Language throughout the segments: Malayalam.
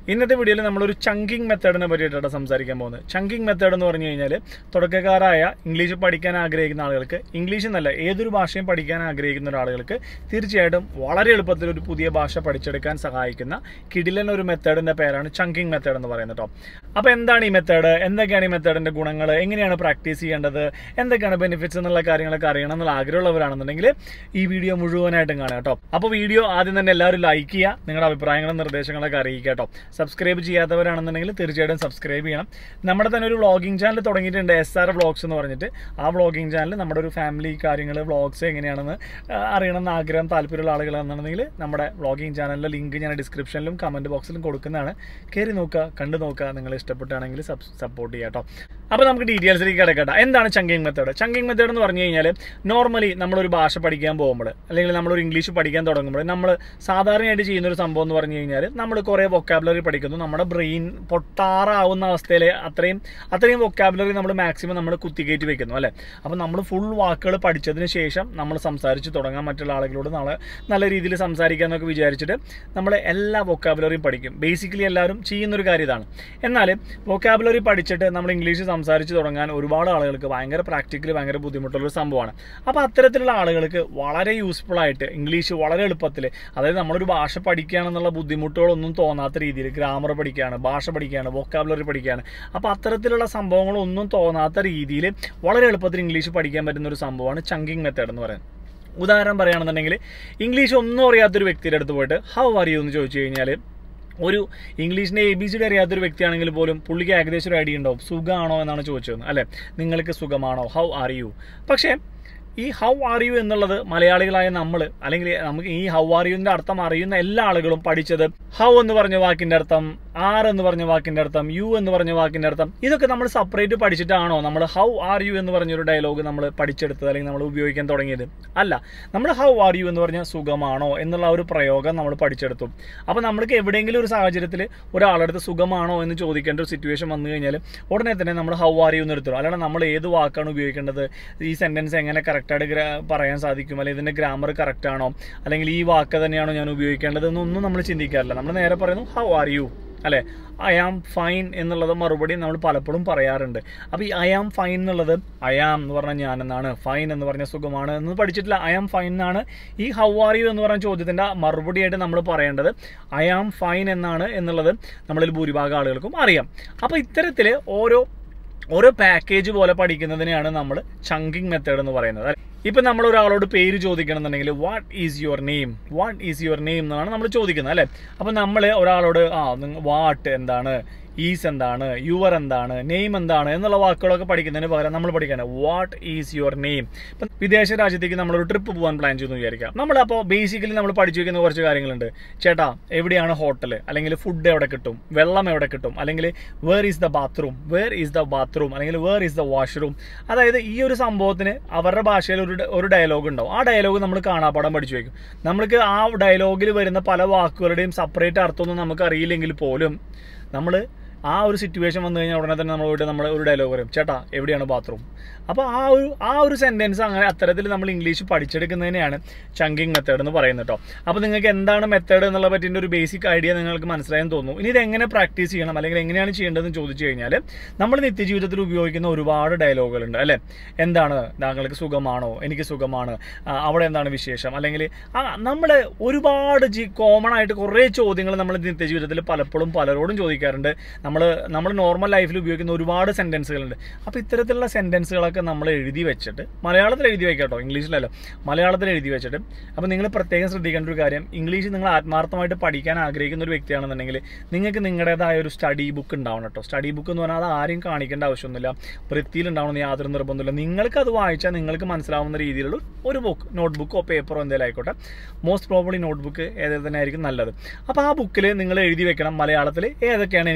ഇന്നത്തെ വീഡിയോയിൽ നമ്മളൊരു ചങ്കിങ് മെത്തേഡിനെ പറ്റിയിട്ടാണ് സംസാരിക്കാൻ പോകുന്നത് ചങ്കിങ് മെത്തേഡ് എന്ന് പറഞ്ഞു കഴിഞ്ഞാൽ തുടക്കക്കാരായ ഇംഗ്ലീഷ് പഠിക്കാൻ ആഗ്രഹിക്കുന്ന ആളുകൾക്ക് ഇംഗ്ലീഷ് എന്നല്ല ഏതൊരു ഭാഷയും പഠിക്കാൻ ആഗ്രഹിക്കുന്ന ഒരാളുകൾക്ക് തീർച്ചയായിട്ടും വളരെ എളുപ്പത്തിൽ ഒരു പുതിയ ഭാഷ പഠിച്ചെടുക്കാൻ സഹായിക്കുന്ന കിടിലൻ ഒരു മെത്തേഡിന്റെ പേരാണ് ചങ്കിങ് മെത്തേഡ് എന്ന് പറയുന്നത് കേട്ടോ അപ്പോൾ എന്താണ് ഈ മെത്തേഡ് എന്തൊക്കെയാണ് ഈ മെത്തേഡിന്റെ ഗുണങ്ങൾ എങ്ങനെയാണ് പ്രാക്ടീസ് ചെയ്യേണ്ടത് എന്തൊക്കെയാണ് ബെനിഫിറ്റ്സ് എന്നുള്ള കാര്യങ്ങളൊക്കെ അറിയണം എന്നുള്ള ആഗ്രഹമുള്ളവരാണെന്നുണ്ടെങ്കിൽ ഈ വീഡിയോ മുഴുവനായിട്ടും കാണാം കേട്ടോ അപ്പോൾ വീഡിയോ ആദ്യം തന്നെ എല്ലാവരും ലൈക്ക് ചെയ്യുക നിങ്ങളുടെ അഭിപ്രായങ്ങളും നിർദ്ദേശങ്ങളൊക്കെ അറിയിക്കുക കേട്ടോ സബ്സ്ക്രൈബ് ചെയ്യാത്തവരാണെന്നുണ്ടെങ്കിൽ തീർച്ചയായിട്ടും സബ്സ്ക്രൈബ് ചെയ്യണം നമ്മുടെ തന്നെ ഒരു വ്ളോഗിംഗ് ചാനൽ തുടങ്ങിയിട്ടുണ്ട് എസ് ആർ വ്ളോഗ്സ് എന്ന് പറഞ്ഞിട്ട് ആ വ്ളോഗിംഗ് ചാനൽ നമ്മുടെ ഒരു ഫാമിലി കാര്യങ്ങൾ വ്ളോഗ്സ് എങ്ങനെയാണെന്ന് ആ, അറിയണമെന്ന് ആഗ്രഹം താല്പര്യമുള്ള ആളുകളാണെന്നുണ്ടെങ്കിൽ നമ്മുടെ വ്ളോഗിംഗ് ചാനലിലെ ലിങ്ക് ഞാൻ ഡിസ്ക്രിപ്ഷനിലും കമൻറ്റ് ബോക്സിലും കൊടുക്കുന്നതാണ് കയറി നോക്കുക കണ്ടു നോക്കുക നിങ്ങൾ ഇഷ്ടപ്പെട്ടാണെങ്കിൽ സപ്പോർട്ട് ചെയ്യാം കേട്ടോ അപ്പോൾ നമുക്ക് ഡീറ്റെയിൽസിലേക്ക് കിടക്കട്ടെ എന്താണ് ചങ്കിങ് മെത്തേഡ് ചങ്കിങ് മെത്തേഡ് എന്ന് പറഞ്ഞു കഴിഞ്ഞാൽ നോർമലി നമ്മളൊരു ഭാഷ പഠിക്കാൻ പോകുമ്പോൾ അല്ലെങ്കിൽ നമ്മളൊരു ഇംഗ്ലീഷ് പഠിക്കാൻ തുടങ്ങുമ്പോൾ നമ്മൾ സാധാരണയായിട്ട് ചെയ്യുന്ന ഒരു സംഭവം എന്ന് പറഞ്ഞു കഴിഞ്ഞാൽ നമ്മൾ കുറേ വൊക്കാബുലറി പഠിക്കുന്നു നമ്മുടെ ബ്രെയിൻ പൊട്ടാറാവുന്ന അവസ്ഥയിൽ അത്രയും അത്രയും വൊക്കാബുലറി നമ്മൾ മാക്സിമം നമ്മൾ കുത്തിക്കയറ്റി വെക്കുന്നു അല്ലേ അപ്പോൾ നമ്മൾ ഫുൾ വാക്കുകൾ പഠിച്ചതിന് ശേഷം നമ്മൾ സംസാരിച്ച് തുടങ്ങാൻ മറ്റുള്ള ആളുകളോട് നാളെ നല്ല രീതിയിൽ സംസാരിക്കാമെന്നൊക്കെ വിചാരിച്ചിട്ട് നമ്മൾ എല്ലാ വൊക്കാബുലറിയും പഠിക്കും ബേസിക്കലി എല്ലാവരും ചെയ്യുന്നൊരു കാര്യം ഇതാണ് എന്നാൽ വൊക്കാബുലറി പഠിച്ചിട്ട് നമ്മൾ ഇംഗ്ലീഷ് സംസാരിച്ച് തുടങ്ങാൻ ഒരുപാട് ആളുകൾക്ക് ഭയങ്കര പ്രാക്ടിക്കലി ഭയങ്കര ബുദ്ധിമുട്ടുള്ളൊരു സംഭവമാണ് അപ്പോൾ അത്തരത്തിലുള്ള ആളുകൾക്ക് വളരെ യൂസ്ഫുൾ ആയിട്ട് ഇംഗ്ലീഷ് വളരെ എളുപ്പത്തിൽ അതായത് നമ്മളൊരു ഭാഷ പഠിക്കുകയാണെന്നുള്ള ബുദ്ധിമുട്ടുകളൊന്നും തോന്നാത്ത രീതിയിൽ ഗ്രാമർ പഠിക്കുകയാണ് ഭാഷ പഠിക്കുകയാണ് വൊക്കാബുലറി പഠിക്കുകയാണ് അപ്പോൾ അത്തരത്തിലുള്ള സംഭവങ്ങളൊന്നും തോന്നാത്ത രീതിയിൽ വളരെ എളുപ്പത്തിൽ ഇംഗ്ലീഷ് പഠിക്കാൻ പറ്റുന്ന ഒരു സംഭവമാണ് ചങ്കിങ് മെത്തേഡ് എന്ന് പറയുന്നത് ഉദാഹരണം പറയുകയാണെന്നുണ്ടെങ്കിൽ ഇംഗ്ലീഷ് ഒന്നും അറിയാത്തൊരു വ്യക്തിയുടെ അടുത്ത് പോയിട്ട് ഹൗ ആർ യു എന്ന് ചോദിച്ചു കഴിഞ്ഞാൽ ഒരു ഇംഗ്ലീഷിൻ്റെ എ ബി സി ഡി അറിയാത്തൊരു വ്യക്തിയാണെങ്കിൽ പോലും പുള്ളിക്ക് ഏകദേശം ഒരു ഐഡിയ ഉണ്ടാവും സുഖമാണോ എന്നാണ് ചോദിച്ചത് അല്ലേ നിങ്ങൾക്ക് സുഖമാണോ ഹൗ ആർ യു പക്ഷേ ഈ ഹൗ ആർ യു എന്നുള്ളത് മലയാളികളായ നമ്മൾ അല്ലെങ്കിൽ നമുക്ക് ഈ ഹൗ ആർ യുവിൻ്റെ അർത്ഥം അറിയുന്ന എല്ലാ ആളുകളും പഠിച്ചത് ഹൗ എന്ന് പറഞ്ഞ വാക്കിൻ്റെ അർത്ഥം ആർ എന്ന് പറഞ്ഞ വാക്കിൻ്റെ അർത്ഥം യു എന്ന് പറഞ്ഞ വാക്കിൻ്റെ അർത്ഥം ഇതൊക്കെ നമ്മൾ സെപ്പറേറ്റ് പഠിച്ചിട്ടാണോ നമ്മൾ ഹൗ ആർ യു എന്ന് പറഞ്ഞൊരു ഡയലോഗ് നമ്മൾ പഠിച്ചെടുത്തത് അല്ലെങ്കിൽ നമ്മൾ ഉപയോഗിക്കാൻ തുടങ്ങിയത് അല്ല നമ്മൾ ഹൗ ആർ യു എന്ന് പറഞ്ഞാൽ സുഖമാണോ എന്നുള്ള ആ ഒരു പ്രയോഗം നമ്മൾ പഠിച്ചെടുത്തു അപ്പോൾ നമ്മൾക്ക് എവിടെയെങ്കിലും ഒരു സാഹചര്യത്തിൽ ഒരാളടുത്ത് സുഖമാണോ എന്ന് ചോദിക്കേണ്ട ഒരു സിറ്റുവേഷൻ വന്നു കഴിഞ്ഞാൽ ഉടനെ തന്നെ നമ്മൾ ഹൗ ആർ യു എന്ന് എടുത്തു അല്ലാണ്ട് നമ്മൾ ഏത് വാക്കാണ് ഉപയോഗിക്കേണ്ടത് ഈ സെൻറ്റൻസ് എങ്ങനെ കറക്റ്റായിട്ട് ഗ്രാ പറയാൻ സാധിക്കും അല്ലെങ്കിൽ ഇതിൻ്റെ ഗ്രാമർ കറക്റ്റ് ആണോ അല്ലെങ്കിൽ ഈ വാക്ക് തന്നെയാണോ ഞാൻ ഉപയോഗിക്കേണ്ടത് എന്നൊന്നും നമ്മൾ ചിന്തിക്കാറില്ല നമ്മൾ നേരെ പറയുന്നു ഹൗ ആർ യു അല്ലേ ഐ ആം ഫൈൻ എന്നുള്ളത് മറുപടി നമ്മൾ പലപ്പോഴും പറയാറുണ്ട് അപ്പോൾ ഈ ഐ ആം ഫൈൻ എന്നുള്ളത് ഐ ആം എന്ന് പറഞ്ഞാൽ ഞാൻ എന്നാണ് ഫൈൻ എന്ന് പറഞ്ഞ സുഖമാണ് എന്ന് പഠിച്ചിട്ടില്ല ഐ ആം ഫൈൻ എന്നാണ് ഈ ഹൗ ആർ യു എന്ന് പറഞ്ഞ ചോദ്യത്തിൻ്റെ മറുപടിയായിട്ട് നമ്മൾ പറയേണ്ടത് ഐ ആം ഫൈൻ എന്നാണ് എന്നുള്ളത് നമ്മളിൽ ഭൂരിഭാഗം ആളുകൾക്കും അറിയാം അപ്പോൾ ഇത്തരത്തിൽ ഓരോ ഓരോ പാക്കേജ് പോലെ പഠിക്കുന്നതിനെയാണ് നമ്മൾ ചങ്കിങ് മെത്തേഡ് എന്ന് പറയുന്നത് ഇപ്പം നമ്മൾ ഒരാളോട് പേര് ചോദിക്കണമെന്നുണ്ടെങ്കിൽ what is your name what is your name എന്നാണ് നമ്മൾ ചോദിക്കുന്നത് അല്ലേ അപ്പം നമ്മൾ ഒരാളോട് ആ വാട്ട് എന്താണ് ഈസ് എന്താണ് യുവർ എന്താണ് നെയിം എന്താണ് എന്നുള്ള വാക്കുകളൊക്കെ പഠിക്കുന്നതിന് പകരം നമ്മൾ പഠിക്കണം വാട്ട് ഈസ് യുവർ നെയിം ഇപ്പം വിദേശ രാജ്യത്തേക്ക് നമ്മളൊരു ട്രിപ്പ് പോകാൻ പ്ലാൻ ചെയ്തു വിചാരിക്കാം നമ്മൾ അപ്പോൾ ബേസിക്കലി നമ്മൾ പഠിച്ചു വയ്ക്കുന്ന കുറച്ച് കാര്യങ്ങളുണ്ട് ചേട്ടാ എവിടെയാണ് ഹോട്ടൽ അല്ലെങ്കിൽ ഫുഡ് എവിടെ കിട്ടും വെള്ളം എവിടെ കിട്ടും അല്ലെങ്കിൽ where is the bathroom where is the bathroom അല്ലെങ്കിൽ വേർ ഈസ് ദ വാഷ്റൂം അതായത് ഈ ഒരു സംഭവത്തിന് അവരുടെ ഭാഷയിൽ ഒരു ഒരു ഡയലോഗ് ഉണ്ടാവും ആ ഡയലോഗ് നമ്മൾ കാണാപ്പാടം പഠിച്ചു വയ്ക്കും നമ്മൾക്ക് ആ ഡയലോഗിൽ വരുന്ന പല വാക്കുകളുടെയും സെപ്പറേറ്റ് അർത്ഥമൊന്നും നമുക്ക് അറിയില്ലെങ്കിൽ പോലും നമ്മൾ ആ ഒരു സിറ്റുവേഷൻ വന്നു കഴിഞ്ഞാൽ ഉടനെ തന്നെ നമ്മൾ പോയിട്ട് നമ്മൾ ഒരു ഡയലോഗ് പറയും ചേട്ടാ എവിടെയാണ് ബാത്റൂം അപ്പോൾ ആ ഒരു ആ ഒരു സെൻറ്റൻസ് അങ്ങനെ അത്തരത്തിൽ നമ്മൾ ഇംഗ്ലീഷ് പഠിച്ചെടുക്കുന്നതിനെയാണ് ചങ്കിങ് മെത്തേഡ് എന്ന് പറയുന്നത് കേട്ടോ അപ്പോൾ നിങ്ങൾക്ക് എന്താണ് മെത്തേഡ് എന്നുള്ള പറ്റിൻ്റെ ഒരു ബേസിക് ഐഡിയ നിങ്ങൾക്ക് മനസ്സിലായെന്ന് തോന്നുന്നു ഇനി ഇത് എങ്ങനെ പ്രാക്ടീസ് ചെയ്യണം അല്ലെങ്കിൽ എങ്ങനെയാണ് ചെയ്യേണ്ടതെന്ന് ചോദിച്ചു കഴിഞ്ഞാൽ നമ്മൾ നിത്യജീവിതത്തിൽ ഉപയോഗിക്കുന്ന ഒരുപാട് ഡയലോഗുകളുണ്ട് അല്ലേ എന്താണ് താങ്കൾക്ക് സുഖമാണോ എനിക്ക് സുഖമാണ് ആ, അവിടെ എന്താണ് വിശേഷം അല്ലെങ്കിൽ നമ്മൾ ഒരുപാട് ജി കോമൺ ആയിട്ട് കുറേ ചോദ്യങ്ങൾ നമ്മൾ നിത്യജീവിതത്തിൽ പലപ്പോഴും പലരോടും ചോദിക്കാറുണ്ട് നമ്മൾ നമ്മൾ നോർമൽ ലൈഫിൽ ഉപയോഗിക്കുന്ന ഒരുപാട് സെൻറ്റൻസുകളുണ്ട് അപ്പോൾ ഇത്തരത്തിലുള്ള സെൻറ്റൻസുകളൊക്കെ നമ്മൾ എഴുതി വെച്ചിട്ട് മലയാളത്തിൽ എഴുതി വെക്കാം കേട്ടോ ഇംഗ്ലീഷിലല്ല മലയാളത്തിൽ എഴുതി വെച്ചിട്ട് അപ്പോൾ നിങ്ങൾ പ്രത്യേകം ശ്രദ്ധിക്കേണ്ട ഒരു കാര്യം ഇംഗ്ലീഷ് നിങ്ങൾ ആത്മാർത്ഥമായിട്ട് പഠിക്കാൻ ആഗ്രഹിക്കുന്ന ഒരു വ്യക്തിയാണെന്നുണ്ടെങ്കിൽ നിങ്ങൾക്ക് നിങ്ങളുടേതായ ഒരു സ്റ്റഡി ബുക്ക് ഉണ്ടാവണം കേട്ടോ സ്റ്റഡി ബുക്ക് എന്ന് പറഞ്ഞാൽ അത് ആരെയും കാണിക്കേണ്ട ആവശ്യമൊന്നുമില്ല വൃത്തിയിൽ ഉണ്ടാവണമെന്ന് യാതൊരു നിർബന്ധമില്ല നിങ്ങൾക്ക് അത് വായിച്ചാൽ നിങ്ങൾക്ക് മനസ്സിലാവുന്ന രീതിയിലുള്ള ഒരു ബുക്ക് നോട്ട് ബുക്കോ പേപ്പറോ എന്തെങ്കിലും ആയിക്കോട്ടെ മോസ്റ്റ് പ്രോബ്ലി നോട്ട് ബുക്ക് ഏത് തന്നെ ആയിരിക്കും നല്ലത് അപ്പോൾ ആ ബുക്കിൽ നിങ്ങൾ എഴുതി വെക്കണം മലയാളത്തിൽ ഏതൊക്കെയാണ് എനിക്ക് വേണ്ട സെൻറ്റൻസ്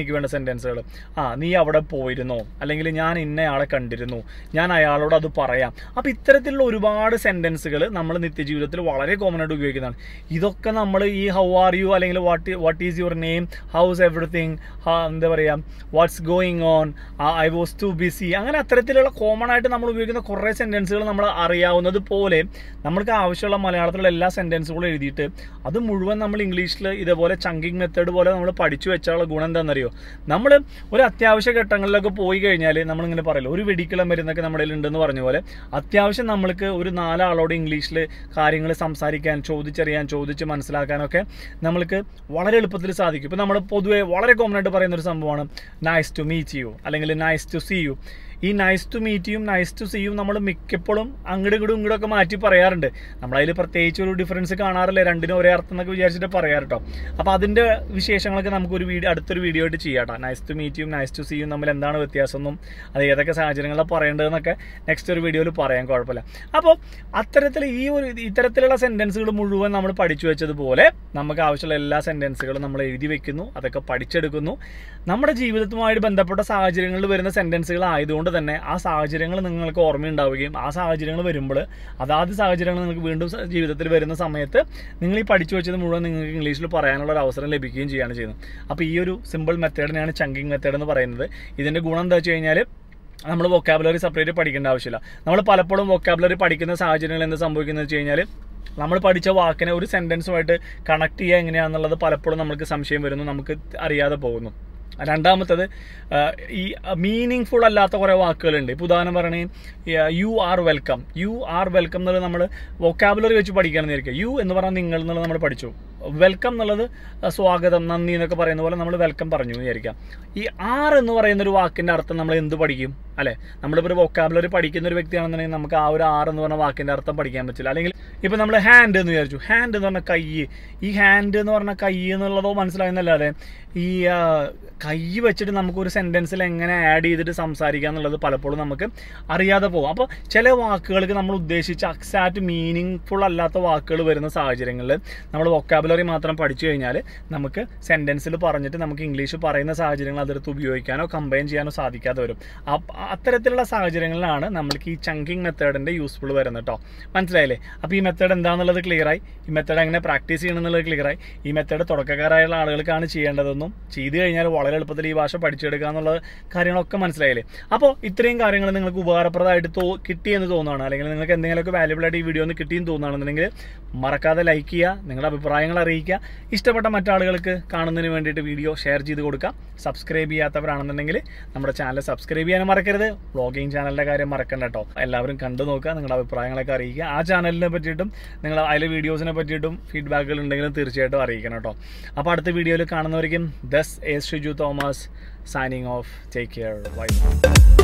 സെൻറ്റൻസുകൾ ആ നീ അവിടെ പോയിരുന്നോ അല്ലെങ്കിൽ ഞാൻ ഇന്നയാളെ കണ്ടിരുന്നു ഞാൻ അയാളോട് അത് പറയാം അപ്പോൾ ഇത്തരത്തിലുള്ള ഒരുപാട് സെൻറ്റൻസുകൾ നമ്മൾ നിത്യജീവിതത്തിൽ വളരെ കോമൺ ആയിട്ട് ഉപയോഗിക്കുന്നതാണ് ഇതൊക്കെ നമ്മൾ ഈ ഹൗ ആർ യു അല്ലെങ്കിൽ what what is your name how's everything എന്താ പറയുക what's going on I was too busy അങ്ങനെ അത്തരത്തിലുള്ള കോമൺ ആയിട്ട് നമ്മൾ ഉപയോഗിക്കുന്ന കുറേ സെൻറ്റൻസുകൾ നമ്മൾ അറിയാവുന്നത് പോലെ നമ്മൾക്ക് ആവശ്യമുള്ള മലയാളത്തിലുള്ള എല്ലാ സെൻറ്റൻസുകളും എഴുതിയിട്ട് അത് മുഴുവൻ നമ്മൾ ഇംഗ്ലീഷിൽ ഇതേപോലെ ചങ്കിങ് മെത്തേഡ് പോലെ നമ്മൾ പഠിച്ചു വെച്ചാലുള്ള ഗുണം എന്താണെന്നറിയോ നമ്മൾ ഒരു അത്യാവശ്യ ഘട്ടങ്ങളിലൊക്കെ പോയി കഴിഞ്ഞാൽ നമ്മളിങ്ങനെ പറയില്ല ഒരു വെടിക്കളം മരുന്നൊക്കെ നമ്മുടെ കയ്യിൽ ഉണ്ടെന്ന് പറഞ്ഞ പോലെ അത്യാവശ്യം നമ്മൾക്ക് ഒരു നാലാളോട് ഇംഗ്ലീഷിൽ കാര്യങ്ങൾ സംസാരിക്കാൻ ചോദിച്ചറിയാൻ ചോദിച്ച് മനസ്സിലാക്കാനൊക്കെ നമ്മൾക്ക് വളരെ എളുപ്പത്തിൽ സാധിക്കും ഇപ്പോൾ നമ്മൾ പൊതുവേ വളരെ കോമൺ ആയിട്ട് പറയുന്ന ഒരു സംഭവമാണ് നൈസ് ടു മീറ്റ് യു അല്ലെങ്കിൽ നൈസ് ടു സീ യു ഈ നൈസ് ടു മീറ്റ് യും നൈസ് ടു സീ യും നമ്മൾ മിക്കപ്പോഴും അങ്ങോട്ടും ഇങ്ങോട്ടും ഇങ്ങോട്ടൊക്കെ മാറ്റി പറയാറുണ്ട് നമ്മളതിൽ പ്രത്യേകിച്ച് ഒരു ഡിഫറൻസ് കാണാറില്ല രണ്ടിനും ഒരേ അർത്ഥം എന്നൊക്കെ വിചാരിച്ചിട്ട് പറയാറ് കേട്ടോ അപ്പോൾ അതിൻ്റെ വിശേഷങ്ങളൊക്കെ നമുക്കൊരു വീഡിയോ അടുത്തൊരു വീഡിയോ ആയിട്ട് ചെയ്യാം കേട്ടോ നൈസ് ടു മീറ്റ് യും നൈസ് ടു സീ യും തമ്മിൽ എന്താണ് വ്യത്യാസം എന്നും അത് ഏതൊക്കെ സാഹചര്യങ്ങളിലാണ് പറയേണ്ടതെന്നൊക്കെ നെക്സ്റ്റ് ഒരു വീഡിയോയിൽ പറയാൻ കുഴപ്പമില്ല അപ്പോൾ അത്തരത്തിൽ ഈ ഒരു ഇത്തരത്തിലുള്ള സെൻറ്റൻസുകൾ മുഴുവൻ നമ്മൾ പഠിച്ചു വെച്ചതുപോലെ നമുക്ക് ആവശ്യമുള്ള എല്ലാ സെൻറ്റൻസുകളും നമ്മൾ എഴുതി വെക്കുന്നു അതൊക്കെ പഠിച്ചെടുക്കുന്നു നമ്മുടെ ജീവിതത്തുമായിട്ട് ബന്ധപ്പെട്ട സാഹചര്യങ്ങളിൽ വരുന്ന സെൻറ്റൻസുകൾ ആയതുകൊണ്ട് തന്നെ ആ സാഹചര്യങ്ങൾ നിങ്ങൾക്ക് ഓർമ്മയുണ്ടാവുകയും ആ സാഹചര്യങ്ങൾ വരുമ്പോൾ അതാത് സാഹചര്യങ്ങൾ നിങ്ങൾക്ക് വീണ്ടും സ- ജീവിതത്തിൽ വരുന്ന സമയത്ത് നിങ്ങൾ ഈ പഠിച്ചു വെച്ചത് മുഴുവൻ നിങ്ങൾക്ക് ഇംഗ്ലീഷിൽ പറയാനുള്ള ഒരു അവസരം ലഭിക്കുകയും ചെയ്യാണ് ചെയ്യുന്നത് അപ്പോൾ ഈ ഒരു സിമ്പിൾ മെത്തേഡിനെയാണ് ചങ്കിങ് മെത്തേഡ് എന്ന് പറയുന്നത് ഇതിൻ്റെ ഗുണം എന്താ വെച്ച് കഴിഞ്ഞാൽ നമ്മൾ വൊക്കാബുലറി സെപ്പറേറ്റ് പഠിക്കേണ്ട ആവശ്യമില്ല നമ്മൾ പലപ്പോഴും വൊക്കാബുലറി പഠിക്കുന്ന സാഹചര്യങ്ങൾ എന്ത് സംഭവിക്കുന്നത് വെച്ച് കഴിഞ്ഞാൽ നമ്മൾ പഠിച്ച വാക്കിനെ ഒരു സെൻറ്റൻസുമായിട്ട് കണക്ട് ചെയ്യുക എങ്ങനെയാണെന്നുള്ളത് പലപ്പോഴും നമുക്ക് സംശയം വരുന്നു നമുക്ക് അറിയാതെ പോകുന്നു രണ്ടാമത്തത് ആ, ഈ മീനിങ് ഫുൾ അല്ലാത്ത കുറേ വാക്കുകളുണ്ട് ഇപ്പോൾ ഉദാഹരണം പറയണേ you are welcome you are welcome എന്നുള്ളത് നമ്മൾ വൊക്കാബുലറി വെച്ച് പഠിക്കുകയാണെന്ന് വിചാരിക്കുക യു എന്ന് പറഞ്ഞാൽ നിങ്ങൾ എന്നുള്ളത് നമ്മൾ പഠിച്ചു വെൽക്കം എന്നുള്ളത് ആ, സ്വാഗതം നന്ദി എന്നൊക്കെ പറയുന്ന പോലെ നമ്മൾ വെൽക്കം പറഞ്ഞു എന്ന് വിചാരിക്കാം ഈ ആർ എന്ന് പറയുന്ന ഒരു വാക്കിൻ്റെ അർത്ഥം നമ്മൾ എന്ത് പഠിക്കും അല്ലേ നമ്മളിപ്പോൾ ഒരു വൊക്കാബുലറി പഠിക്കുന്ന ഒരു വ്യക്തിയാണെന്നുണ്ടെങ്കിൽ നമുക്ക് ആ ഒരു ആർ എന്ന് പറഞ്ഞ വാക്കിൻ്റെ അർത്ഥം പഠിക്കാൻ പറ്റില്ല അല്ലെങ്കിൽ ഇപ്പോൾ നമ്മൾ ഹാൻഡ് എന്ന് വിചാരിച്ചു ഹാൻഡ് എന്ന് പറഞ്ഞാൽ കൈ ഈ ഹാൻഡ് എന്ന് പറഞ്ഞാൽ കൈ എന്നുള്ളതോ മനസ്സിലായെന്നല്ലാതെ ഈ ആ, കൈ വെച്ചിട്ട് നമുക്കൊരു സെൻറ്റൻസിൽ എങ്ങനെ ആഡ് ചെയ്തിട്ട് സംസാരിക്കുക എന്നുള്ളത് പലപ്പോഴും നമുക്ക് അറിയാതെ പോകും അപ്പോൾ ചില വാക്കുകൾക്ക് നമ്മൾ ഉദ്ദേശിച്ച അക്സാക്റ്റ് മീനിങ് ഫുൾ അല്ലാത്ത വാക്കുകൾ വരുന്ന സാഹചര്യങ്ങളിൽ നമ്മൾ വൊക്കാബുലറി മാത്രം പഠിച്ചു കഴിഞ്ഞാൽ നമുക്ക് സെൻറ്റൻസിൽ പറഞ്ഞിട്ട് നമുക്ക് ഇംഗ്ലീഷ് പറയുന്ന സാഹചര്യങ്ങൾ അതെടുത്ത് ഉപയോഗിക്കാനോ കമ്പൈൻ ചെയ്യാനോ സാധിക്കാതെ വരും അപ്പ- അത്തരത്തിലുള്ള സാഹചര്യങ്ങളിലാണ് നമ്മൾക്ക് ഈ ചങ്കിങ് മെത്തേഡിൻ്റെ യൂസ്ഫുൾ വരുന്നത് കേട്ടോ മനസ്സിലായില്ലേ അപ്പോൾ ഈ മെത്തേഡ് എന്താണെന്നുള്ളത് ക്ലിയറായി ഈ മെത്തേഡ് എങ്ങനെ പ്രാക്ടീസ് ചെയ്യണം എന്നുള്ളത് ക്ലിയറായി ഈ മെത്തേഡ് തുടക്കക്കാരായുള്ള ആളുകൾക്കാണ് ചെയ്യേണ്ടതെന്നും ചെയ്തു കഴിഞ്ഞാൽ വളരെ എളുപ്പത്തിൽ ഈ ഭാഷ പഠിച്ചെടുക്കുക എന്നുള്ള കാര്യങ്ങളൊക്കെ മനസ്സിലായില്ലേ അപ്പോൾ ഇത്രയും കാര്യങ്ങൾ നിങ്ങൾക്ക് ഉപകാരപ്രദമായിട്ട് തോ കിട്ടിയെന്ന് തോന്നുകയാണ് അല്ലെങ്കിൽ നിങ്ങൾക്ക് എന്തെങ്കിലുമൊക്കെ വാല്യുബിൾ ആയിട്ട് ഈ വീഡിയോ ഒന്ന് കിട്ടിയെന്ന് തോന്നുകയാണെന്നുണ്ടെങ്കിൽ മറക്കാതെ ലൈക്ക് ചെയ്യുക നിങ്ങളുടെ അഭിപ്രായങ്ങൾ അറിയിക്കുക ഇഷ്ടപ്പെട്ട മറ്റാളുകൾക്ക് കാണുന്നതിന് വേണ്ടിയിട്ട് വീഡിയോ ഷെയർ ചെയ്ത് കൊടുക്കുക സബ്സ്ക്രൈബ് ചെയ്യാത്തവരാണെന്നുണ്ടെങ്കിൽ നമ്മുടെ ചാനൽ സബ്സ്ക്രൈബ് ചെയ്യാനും മറക്കരുത് വ്ളോഗിങ് ചാനലിൻ്റെ കാര്യം മറക്കണ്ട കേട്ടോ എല്ലാവരും കണ്ടു നോക്കുക നിങ്ങളുടെ അഭിപ്രായങ്ങളൊക്കെ അറിയിക്കുക ആ ചാനലിനെ പറ്റിയിട്ടും നിങ്ങൾ അതിലെ വീഡിയോസിനെ പറ്റിയിട്ടും ഫീഡ്ബാക്കുകൾ ഉണ്ടെങ്കിലും തീർച്ചയായിട്ടും അറിയിക്കണം കേട്ടോ അപ്പോൾ അടുത്ത വീഡിയോയിൽ കാണുന്നവരിക്കും this is S Shiju Thomas signing off take care by